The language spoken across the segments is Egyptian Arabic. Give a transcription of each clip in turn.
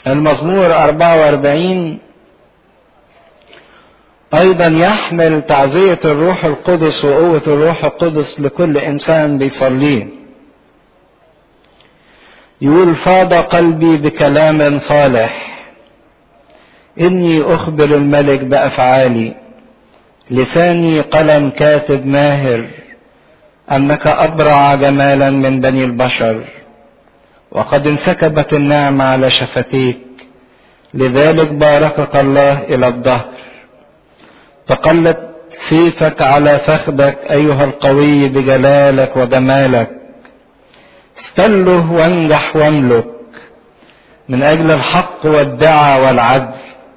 المزمور 44 أيضا يحمل تعزية الروح القدس وقوة الروح القدس لكل إنسان بيصليه يقول فاض قلبي بكلام صالح إني أخبر الملك بأفعالي لساني قلم كاتب ماهر أنك أبرع جمالا من بني البشر وقد انسكبت النعمة على شفتيك لذلك باركك الله إلى الدهر تقلت سيفك على فخذك أيها القوي بجلالك وجمالك استله وانجح واملك من أجل الحق والدعى والعدل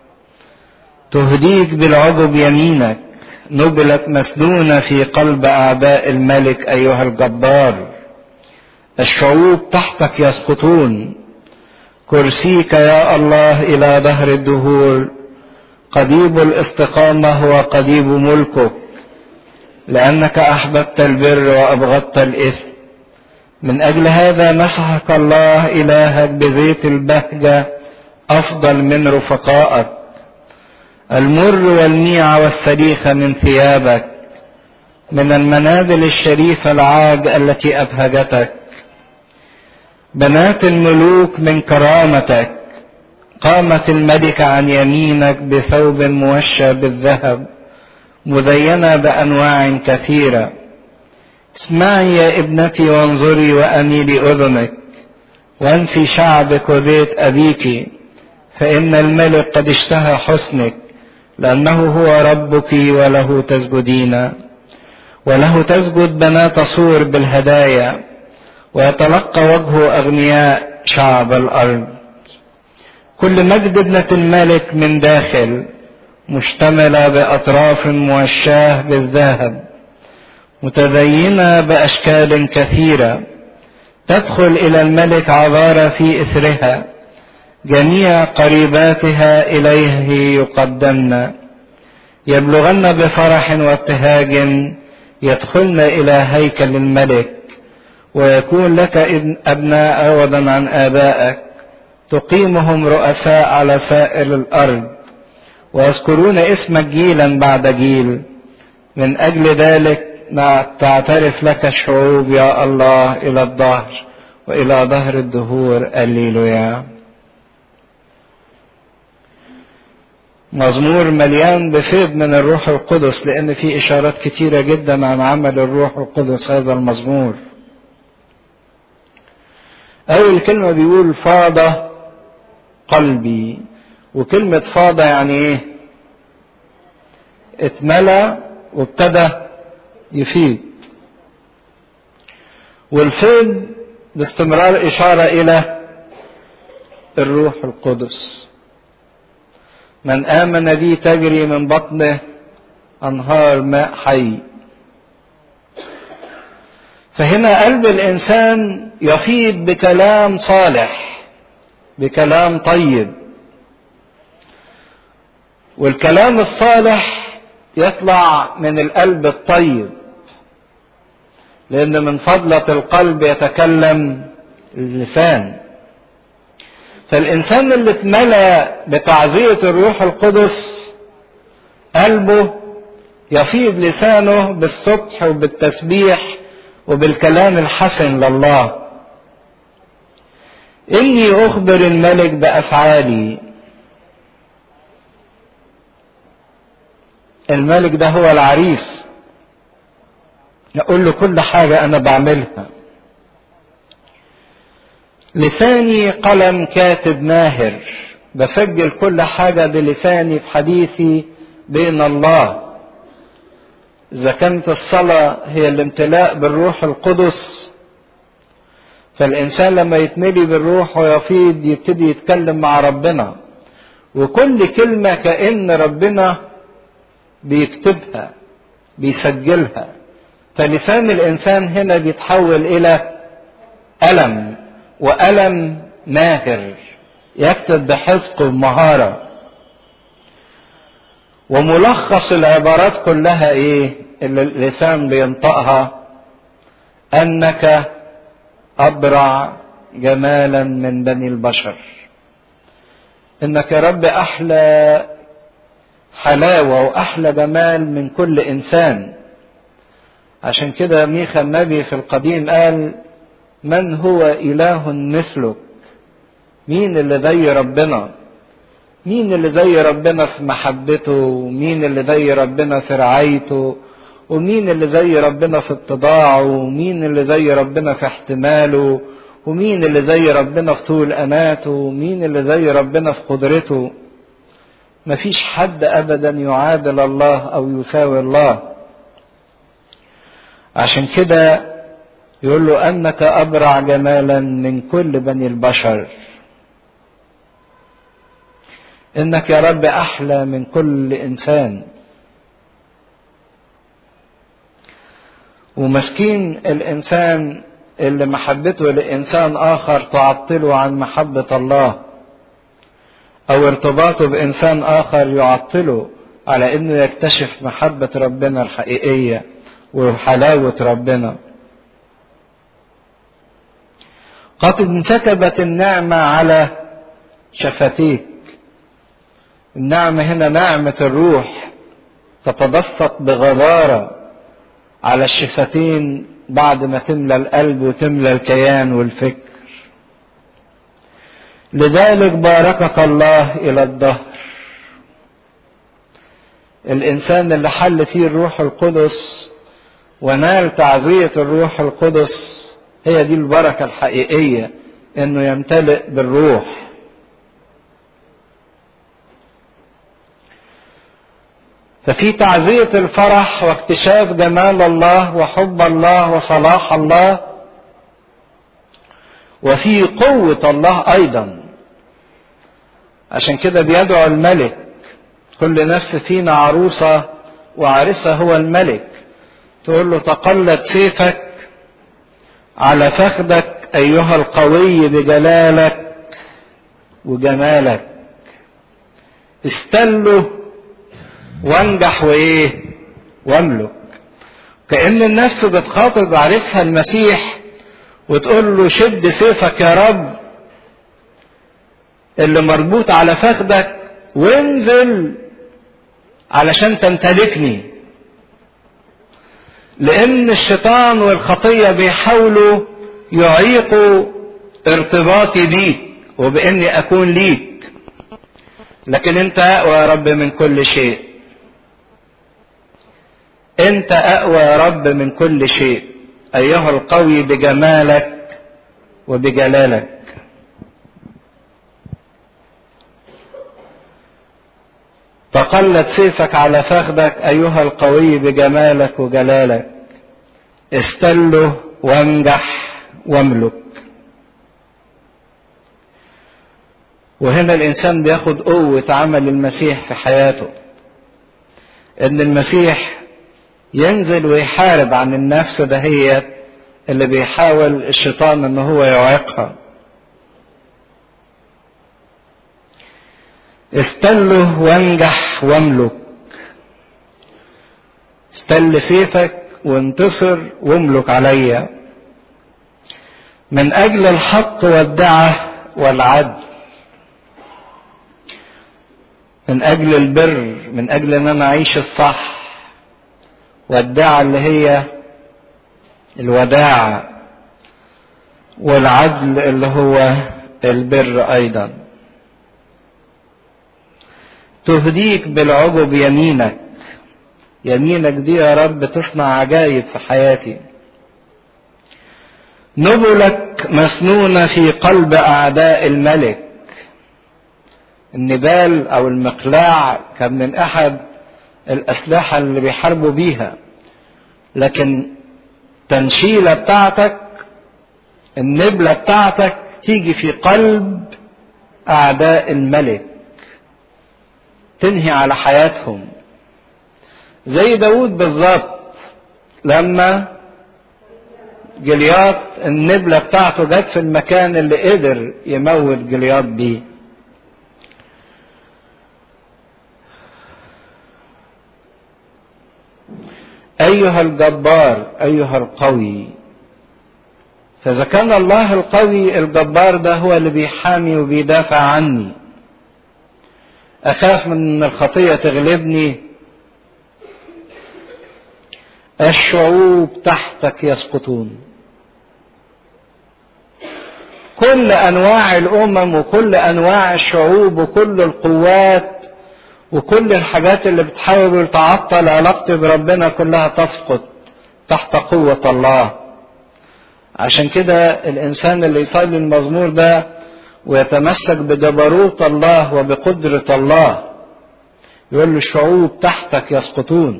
تهديك بالعجب يمينك نبلت مسنونة في قلب أعداء الملك أيها الجبار الشعوب تحتك يسقطون كرسيك يا الله إلى دهر الدهور قضيب الاستقامة هو قضيب ملكك لأنك أحببت البر وأبغضت الإثم من أجل هذا مسحك الله إلهك بزيت البهجة أفضل من رفقائك المر والميع والسليخة من ثيابك من المنازل الشريفة العاج التي أبهجتك بنات الملوك من كرامتك قامت الملكة عن يمينك بثوب موشى بالذهب مزينة بأنواع كثيرة اسمعي يا ابنتي وانظري وأميلي أذنك وانسي شعبك وبيت أبيك فإن الملك قد اشتهى حسنك لأنه هو ربك وله تسجدين وله تسجد بنات صور بالهدايا ويتلقى وجهه أغنياء شعب الأرض كل مجد ابنة الملك من داخل مشتملة بأطراف موشاه بالذهب متزينة بأشكال كثيرة تدخل إلى الملك عذارى في إثرها جميع قريباتها إليه يقدمن يبلغن بفرح وابتهاج يدخلن إلى هيكل الملك ويكون لك أبناء عوضا عن آبائك تقيمهم رؤساء على سائر الأرض ويذكرون اسمك جيلا بعد جيل من أجل ذلك تعترف لك الشعوب يا الله إلى الظهر وإلى ظهر الدهور الليلويا مزمور مليان بفيض من الروح القدس لأن في إشارات كتيرة جدا عن عمل الروح القدس هذا المزمور أول كلمة بيقول فاض قلبي وكلمة فاض يعني إيه؟ اتملى وابتدى يفيد والفيض باستمرار إشارة إلى الروح القدس من آمن بي تجري من بطنه أنهار ماء حي فهنا قلب الإنسان يفيض بكلام صالح بكلام طيب والكلام الصالح يطلع من القلب الطيب لأن من فضلة القلب يتكلم اللسان فالإنسان اللي اتملى بتعزية الروح القدس قلبه يفيض لسانه بالسبح وبالتسبيح وبالكلام الحسن لله إني أخبر الملك بأفعالي الملك ده هو العريس يقول له كل حاجة أنا بعملها لساني قلم كاتب ماهر بسجل كل حاجة بلساني في حديثي بين الله إذا كانت الصلاة هي الامتلاء بالروح القدس فالإنسان لما يتملي بالروح ويفيض يبتدي يتكلم مع ربنا وكل كلمة كأن ربنا بيكتبها بيسجلها فلسان الإنسان هنا بيتحول إلى ألم وألم ماهر يكتب بحذق ومهارة وملخص العبارات كلها ايه اللي اللسان بينطقها انك ابرع جمالا من بني البشر انك يا رب احلى حلاوة واحلى جمال من كل انسان عشان كده ميخا النبي في القديم قال من هو اله مثلك مين اللي زي ربنا مين اللي زي ربنا في محبته ومين اللي زي ربنا في رعايته ومين اللي زي ربنا في اتضاعه ومين اللي زي ربنا في احتماله ومين اللي زي ربنا في طول اناته ومين اللي زي ربنا في قدرته مفيش حد ابدا يعادل الله او يساوي الله عشان كده يقول له انك ابرع جمالا من كل بني البشر انك يا رب احلى من كل انسان ومسكين الانسان اللي محبته لانسان اخر تعطله عن محبه الله او ارتباطه بانسان اخر يعطله على انه يكتشف محبه ربنا الحقيقيه وحلاوه ربنا قد انسكبت النعمه على شفتيك النعمه هنا نعمه الروح تتدفق بغزاره على الشفتين بعد ما تملى القلب وتملى الكيان والفكر لذلك باركك الله الى الدهر الانسان اللي حل فيه الروح القدس ونال تعزيه الروح القدس هي دي البركه الحقيقيه انه يمتلئ بالروح ففي تعزية الفرح واكتشاف جمال الله وحب الله وصلاح الله وفي قوة الله أيضا عشان كده بيدعو الملك كل نفس فينا عروسة وعرسها هو الملك تقول له تقلد سيفك على فخدك أيها القوي بجلالك وجمالك استله وانجح وايه واملك كأن النفس بتخاطب عريسها المسيح وتقول له شد سيفك يا رب اللي مربوط على فخدك وانزل علشان تمتلكني لان الشيطان والخطية بيحاولوا يعيقوا ارتباطي بيك وباني اكون ليك لكن انت اقوى يا رب من كل شيء انت اقوى يا رب من كل شيء ايها القوي بجمالك وبجلالك تقلت سيفك على فخدك ايها القوي بجمالك وجلالك استله وانجح واملك وهنا الانسان بياخد قوه عمل المسيح في حياته ان المسيح ينزل ويحارب عن النفس دهيت اللي بيحاول الشيطان ان هو يعيقها استله وانجح واملك استل سيفك وانتصر واملك عليا من اجل الحق والدعه والعدل من اجل البر من اجل ان انا اعيش الصح والدعة اللي هي الوداع والعدل اللي هو البر ايضا تهديك بالعجب يمينك يمينك دي يا رب تصنع عجائب في حياتي نبلك مسنونة في قلب أعداء الملك النبال أو المقلاع كان من أحد الأسلحة اللي بيحاربوا بيها لكن تنشيلة بتاعتك النبلة بتاعتك تيجي في قلب أعداء الملك تنهي على حياتهم زي داود بالظبط لما جليات النبلة بتاعته جت في المكان اللي قدر يموت جليات بيه أيها الجبار أيها القوي فإذا كان الله القوي الجبار ده هو اللي بيحامي وبيدافع عني اخاف من الخطيه تغلبني الشعوب تحتك يسقطون كل انواع الامم وكل انواع الشعوب وكل القوات وكل الحاجات اللي بتحاول تعطل علاقتي بربنا كلها تسقط تحت قوة الله عشان كده الإنسان اللي يصلي المزمور ده ويتمسك بجبروت الله وبقدرة الله يقول له الشعوب تحتك يسقطون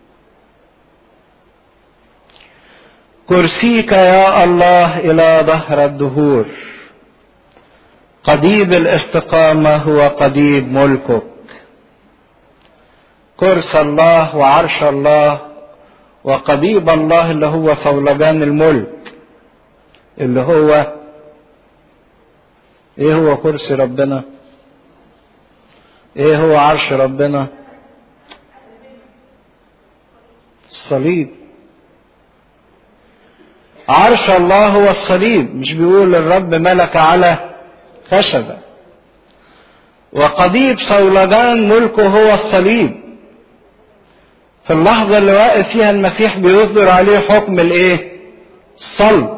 كرسيك يا الله إلى ظهر الدهور قضيب الاستقامة هو قضيب ملكك كرس الله وعرش الله وقضيب الله اللي هو صولجان الملك اللي هو ايه هو كرسي ربنا ايه هو عرش ربنا الصليب عرش الله هو الصليب مش بيقول الرب ملك على خشبة وقضيب صولجان ملكه هو الصليب في اللحظة اللي واقف فيها المسيح بيصدر عليه حكم الايه الصلب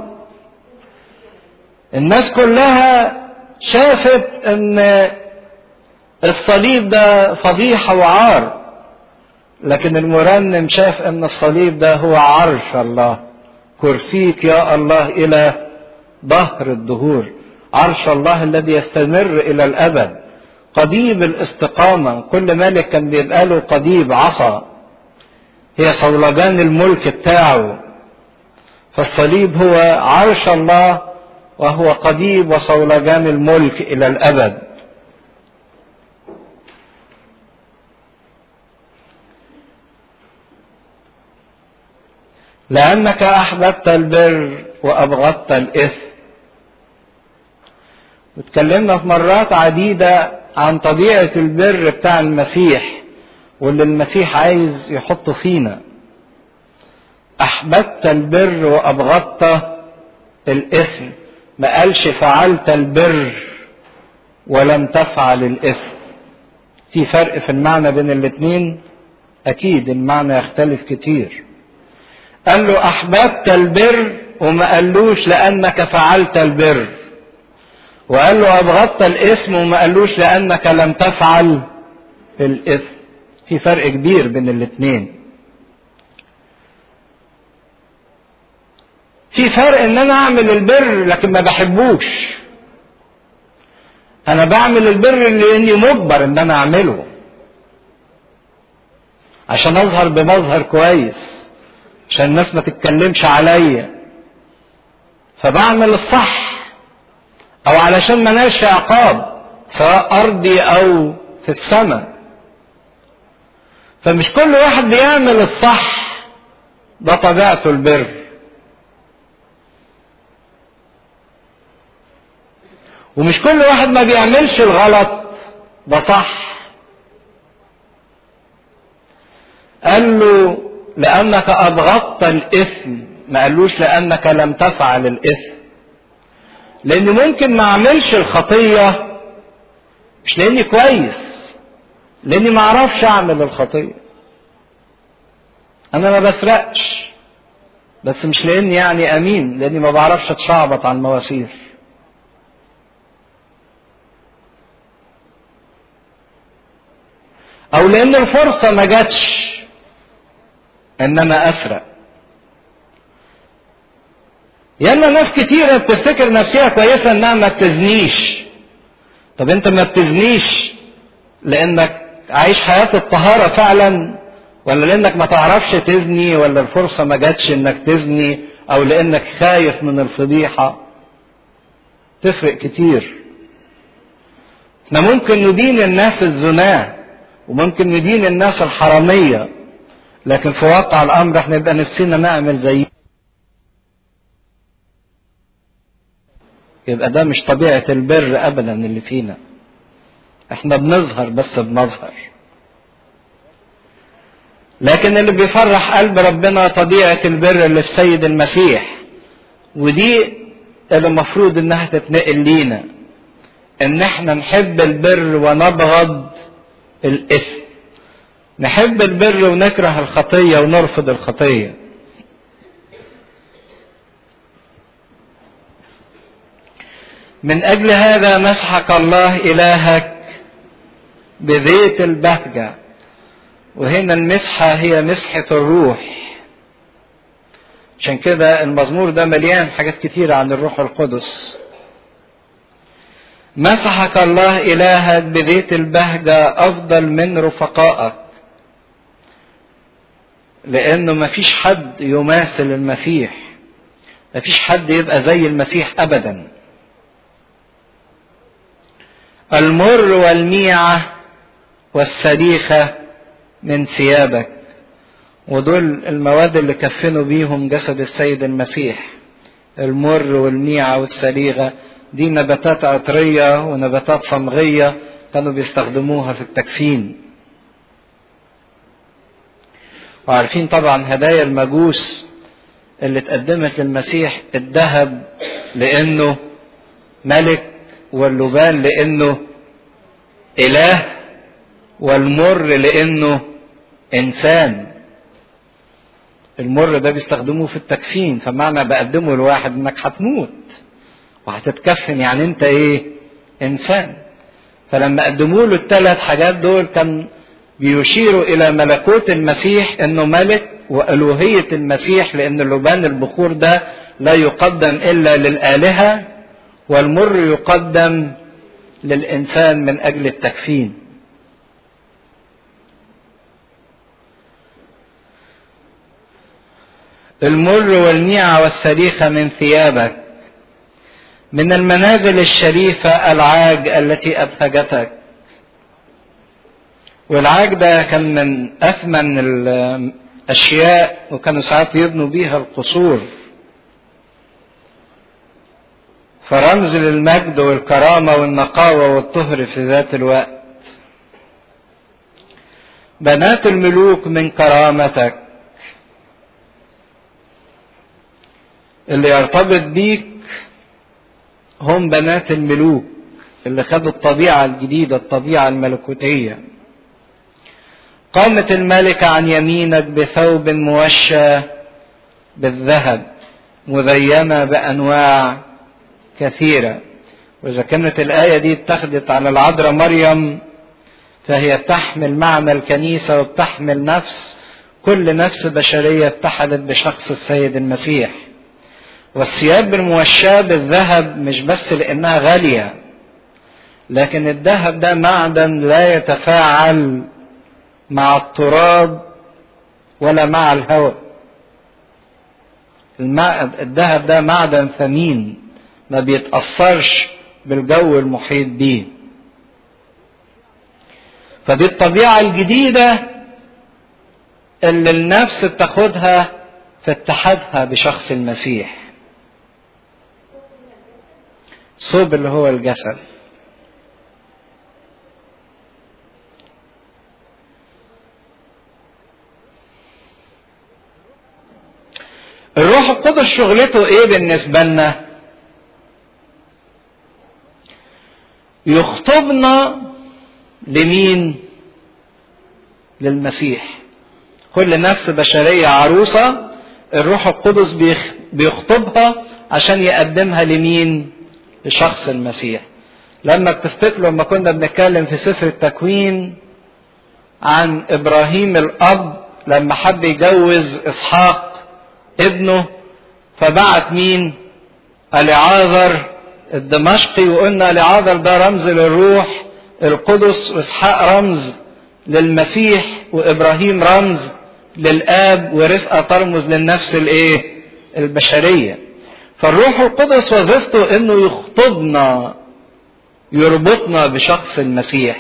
الناس كلها شافت ان الصليب ده فضيحة وعار لكن المرنم شاف ان الصليب ده هو عرش الله كرسيك يا الله الى ظهر الدهور عرش الله الذي يستمر الى الابد قضيب الاستقامة كل ملك كان بيبقى له قضيب عصا هي صولجان الملك بتاعه فالصليب هو عرش الله وهو قضيب وصولجان الملك الى الابد لانك احببت البر وابغضت الاثم واتكلمنا في مرات عديده عن طبيعه البر بتاع المسيح واللي المسيح عايز يحطه فينا احببت البر وابغضت الاثم ما قالش فعلت البر ولم تفعل الاثم في فرق في المعنى بين الاثنين اكيد المعنى يختلف كتير قال له احببت البر وما قالوش لانك فعلت البر وقال له ابغضت الاثم وما قالوش لانك لم تفعل الاثم في فرق كبير بين الاثنين في فرق ان انا اعمل البر لكن ما بحبوش انا بعمل البر لاني مجبر ان انا اعمله عشان اظهر بمظهر كويس عشان الناس ما تتكلمش عليا فبعمل الصح او علشان ما نالش عقاب سواء ارضي او في السماء فمش كل واحد بيعمل الصح ده طبيعته البر ومش كل واحد ما بيعملش الغلط ده صح قال له لأنك أبغضت الإثم ما قالوش لأنك لم تفعل الإثم لأن ممكن ما أعملش الخطية مش لأني كويس لأني ما أعرفش أعمل الخطية أنا ما بسرقش بس مش لأني يعني أمين لأني ما بعرفش أتشعبط على المواسير او لان الفرصة ما جاتش ان انا اسرق ياما ناس كتيرة بتفتكر نفسها كويسة انها ما بتزنيش طب انت ما بتزنيش لانك عايش حياة الطهارة فعلا ولا لانك ما تعرفش تزني ولا الفرصة ما جاتش انك تزني او لانك خايف من الفضيحة تفرق كتير احنا ممكن ندين الناس الزناه وممكن ندين الناس الحرامية لكن في واقع الأمر احنا نبقى نفسنا نعمل زي يبقى ده مش طبيعة البر أبدا اللي فينا احنا بنظهر بس بمظهر لكن اللي بيفرح قلب ربنا طبيعة البر اللي في سيد المسيح ودي اللي المفروض انها تتنقل لينا ان احنا نحب البر ونبغض الإثم نحب البر ونكره الخطية ونرفض الخطية من أجل هذا مسحك الله إلهك بزيت البهجة وهنا المسحة هي مسحة الروح عشان كده المزمور ده مليان حاجات كتيرة عن الروح القدس مسحك الله إلهك بزيت البهجة أفضل من رفقائك لأنه مفيش حد يماثل المسيح مفيش حد يبقى زي المسيح أبدا المر والميعة والسليخة من ثيابك ودول المواد اللي كفنوا بيهم جسد السيد المسيح المر والميعة والسليغة دي نباتات عطرية ونباتات صمغية كانوا بيستخدموها في التكفين وعارفين طبعا هدايا المجوس اللي اتقدمت للمسيح الذهب لانه ملك واللبان لانه اله والمر لانه انسان المر ده بيستخدموه في التكفين فمعنى بقدمه لواحد انك هتموت وهتتكفن يعني انت ايه انسان فلما قدموا له الثلاث حاجات دول كان بيشيروا الى ملكوت المسيح انه ملك والوهيه المسيح لان اللبان البخور ده لا يقدم الا للالهه والمر يقدم للانسان من اجل التكفين المر والميعة والسليخة من ثيابك من المنازل الشريفة العاج التي أبهجتك والعاج ده كان من أثمن الأشياء وكانوا ساعات يبنوا بيها القصور فرمز للمجد والكرامة والنقاوة والطهر في ذات الوقت بنات الملوك من كرامتك اللي يرتبط بيك هم بنات الملوك اللي خدوا الطبيعة الجديدة الطبيعة الملكوتية قامت الملكة عن يمينك بثوب موشى بالذهب مزينة بأنواع كثيرة وإذا كانت الآية دي اتخذت على العذراء مريم فهي بتحمل معنى الكنيسة وبتحمل نفس كل نفس بشرية اتحدت بشخص السيد المسيح والثياب الموشاة بالذهب مش بس لأنها غالية لكن الذهب ده معدن لا يتفاعل مع التراب ولا مع الهواء الذهب ده معدن ثمين ما بيتأثرش بالجو المحيط بيه فدي الطبيعة الجديدة اللي النفس بتاخدها في اتحادها بشخص المسيح صوب اللي هو الجسد الروح القدس شغلته ايه بالنسبة لنا يخطبنا لمين للمسيح كل نفس بشرية عروسة الروح القدس بيخطبها عشان يقدمها لمين لشخص المسيح لما بتفتكروا لما كنا بنتكلم في سفر التكوين عن ابراهيم الاب لما حب يجوز اسحاق ابنه فبعت مين العاذر الدمشقي وقلنا العاذر ده رمز للروح القدس واسحاق رمز للمسيح وابراهيم رمز للاب ورفقه ترمز للنفس الايه البشريه فالروح القدس وظيفته انه يخطبنا يربطنا بشخص المسيح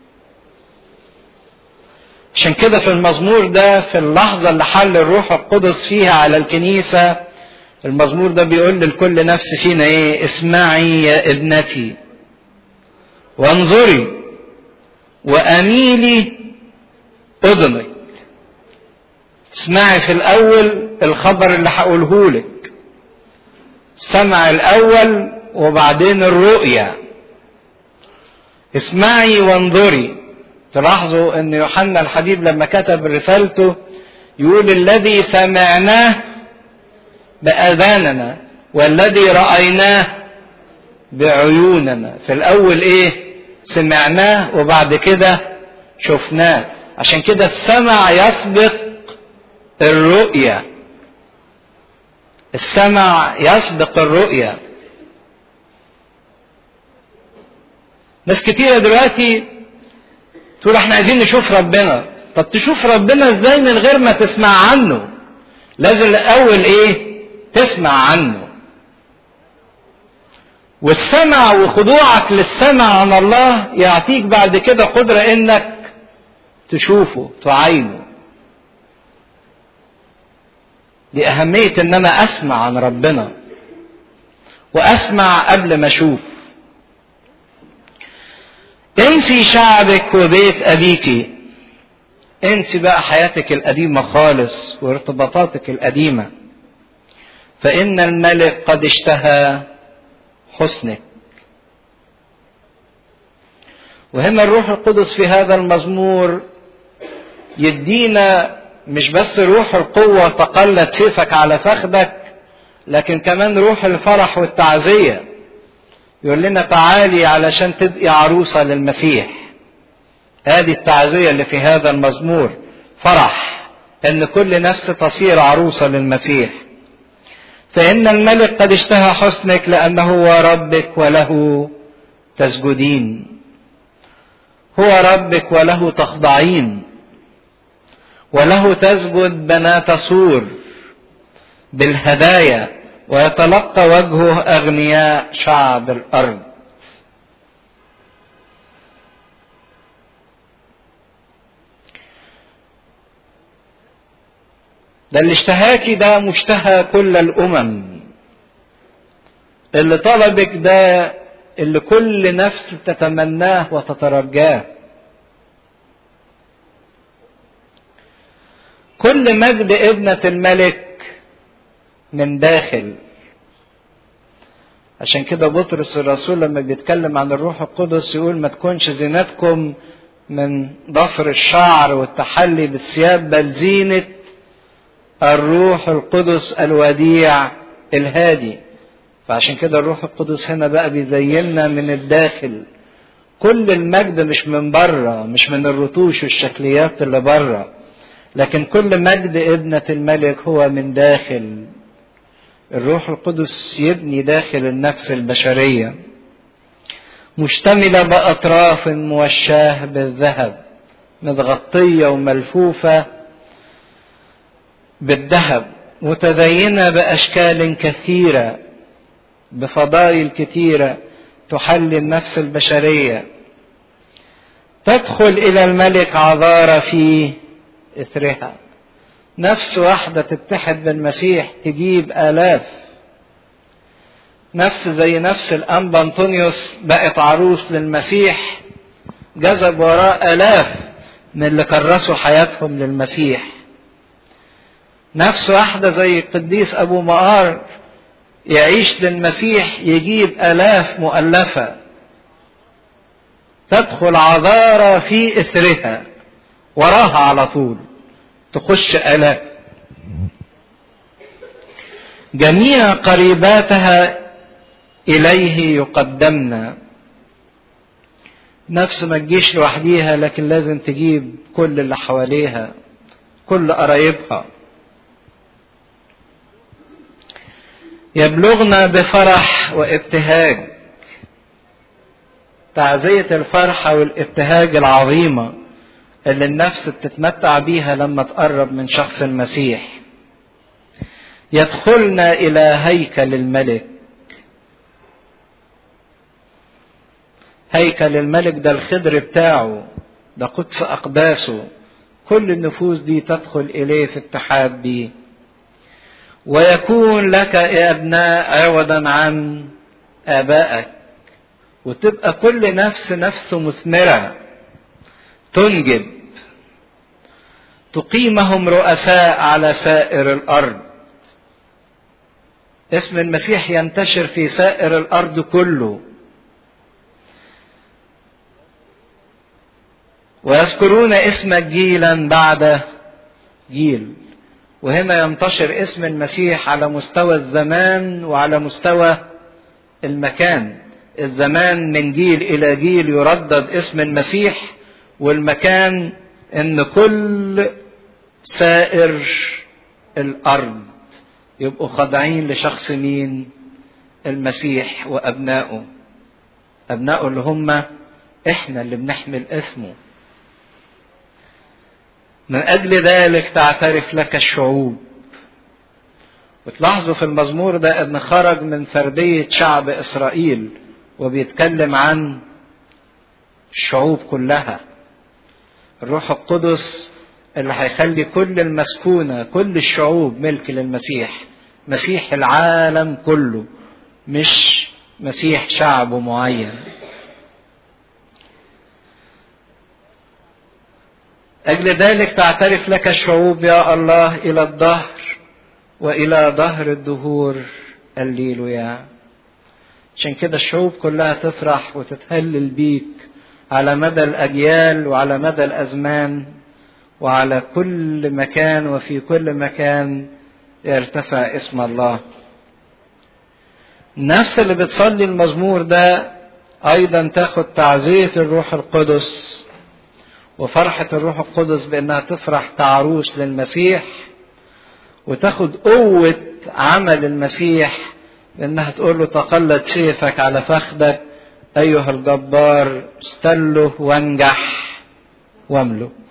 عشان كده في المزمور ده في اللحظة اللي حل الروح القدس فيها على الكنيسة المزمور ده بيقول لكل نفس فينا ايه اسمعي يا ابنتي وانظري واميلي اذنك اسمعي في الاول الخبر اللي هقوله لك سمع الاول وبعدين الرؤيا اسمعي وانظري تلاحظوا ان يوحنا الحبيب لما كتب رسالته يقول الذي سمعناه بأذاننا والذي رأيناه بعيوننا في الأول إيه سمعناه وبعد كده شفناه عشان كده السمع يسبق الرؤية السمع يسبق الرؤية ناس كتيرة دلوقتي تقول احنا عايزين نشوف ربنا طب تشوف ربنا ازاي من غير ما تسمع عنه لازم الاول ايه تسمع عنه والسمع وخضوعك للسمع عن الله يعطيك بعد كده قدرة انك تشوفه تعينه دي أهمية إن أنا أسمع عن ربنا وأسمع قبل ما أشوف انسي شعبك وبيت أبيك انسي بقى حياتك القديمة خالص وارتباطاتك القديمة فإن الملك قد اشتهى حسنك وهنا الروح القدس في هذا المزمور يدينا مش بس روح القوة تقلت سيفك على فخدك لكن كمان روح الفرح والتعزية يقول لنا تعالي علشان تبقي عروسة للمسيح هذه التعزية اللي في هذا المزمور فرح ان كل نفس تصير عروسة للمسيح فإن الملك قد اشتهى حسنك لأنه هو ربك وله تسجدين هو ربك وله تخضعين وله تسجد بنات سور بالهدايا ويتلقى وجهه أغنياء شعب الأرض ده اللي اشتهاكي ده مشتهى كل الأمم اللي طلبك ده اللي كل نفس تتمناه وتترجاه كل مجد ابنة الملك من داخل عشان كده بطرس الرسول لما بيتكلم عن الروح القدس يقول ما تكونش زينتكم من ضفر الشعر والتحلي بالثياب بل زينة الروح القدس الوديع الهادي فعشان كده الروح القدس هنا بقى بيزيننا من الداخل كل المجد مش من بره مش من الرتوش والشكليات اللي بره لكن كل مجد ابنة الملك هو من داخل الروح القدس يبني داخل النفس البشرية مشتملة بأطراف موشاه بالذهب متغطية وملفوفة بالذهب متدينة بأشكال كثيرة بفضائل كثيرة تحلي النفس البشرية تدخل إلى الملك عذارى في إثرها نفس واحدة تتحد بالمسيح تجيب آلاف نفس زي نفس الأنبا أنطونيوس بقت عروس للمسيح جذب وراء آلاف من اللي كرسوا حياتهم للمسيح نفس واحدة زي القديس أبو مقار يعيش للمسيح يجيب آلاف مؤلفة تدخل عذارى في إثرها وراها على طول تخش آلاف جميع قريباتها إليه يقدمنا نفس ما تجيش لوحديها لكن لازم تجيب كل اللي حواليها كل قرايبها يبلغنا بفرح وابتهاج تعزية الفرحة والابتهاج العظيمة اللي النفس بتتمتع بيها لما تقرب من شخص المسيح يدخلنا إلى هيكل الملك هيكل الملك ده الخضر بتاعه ده قدس أقداسه كل النفوس دي تدخل إليه في اتحاد بيه ويكون لك يا ابناء عوضا عن آبائك وتبقى كل نفس نفس مثمرة تنجب تقيمهم رؤساء على سائر الأرض اسم المسيح ينتشر في سائر الأرض كله ويذكرون اسمك جيلا بعد جيل وهنا ينتشر اسم المسيح على مستوى الزمان وعلى مستوى المكان الزمان من جيل الى جيل يردد اسم المسيح والمكان ان كل سائر الارض يبقوا خاضعين لشخص مين المسيح وابنائه ابنائه اللي هم احنا اللي بنحمل اسمه من اجل ذلك تعترف لك الشعوب وتلاحظوا في المزمور ده ان خرج من فردية شعب اسرائيل وبيتكلم عن الشعوب كلها الروح القدس اللي هيخلي كل المسكونة كل الشعوب ملك للمسيح مسيح العالم كله مش مسيح شعب معين أجل ذلك تعترف لك الشعوب يا الله إلى الدهر وإلى دهر الدهور الليلويا عشان كده الشعوب كلها تفرح وتتهلل بيك على مدى الأجيال وعلى مدى الأزمان وعلى كل مكان وفي كل مكان يرتفع اسم الله النفس اللي بتصلي المزمور ده أيضا تاخد تعزية الروح القدس وفرحة الروح القدس بأنها تفرح كعروس للمسيح وتاخد قوة عمل المسيح بأنها تقول له تقلد سيفك على فخدك أيها الجبار استله وانجح واملك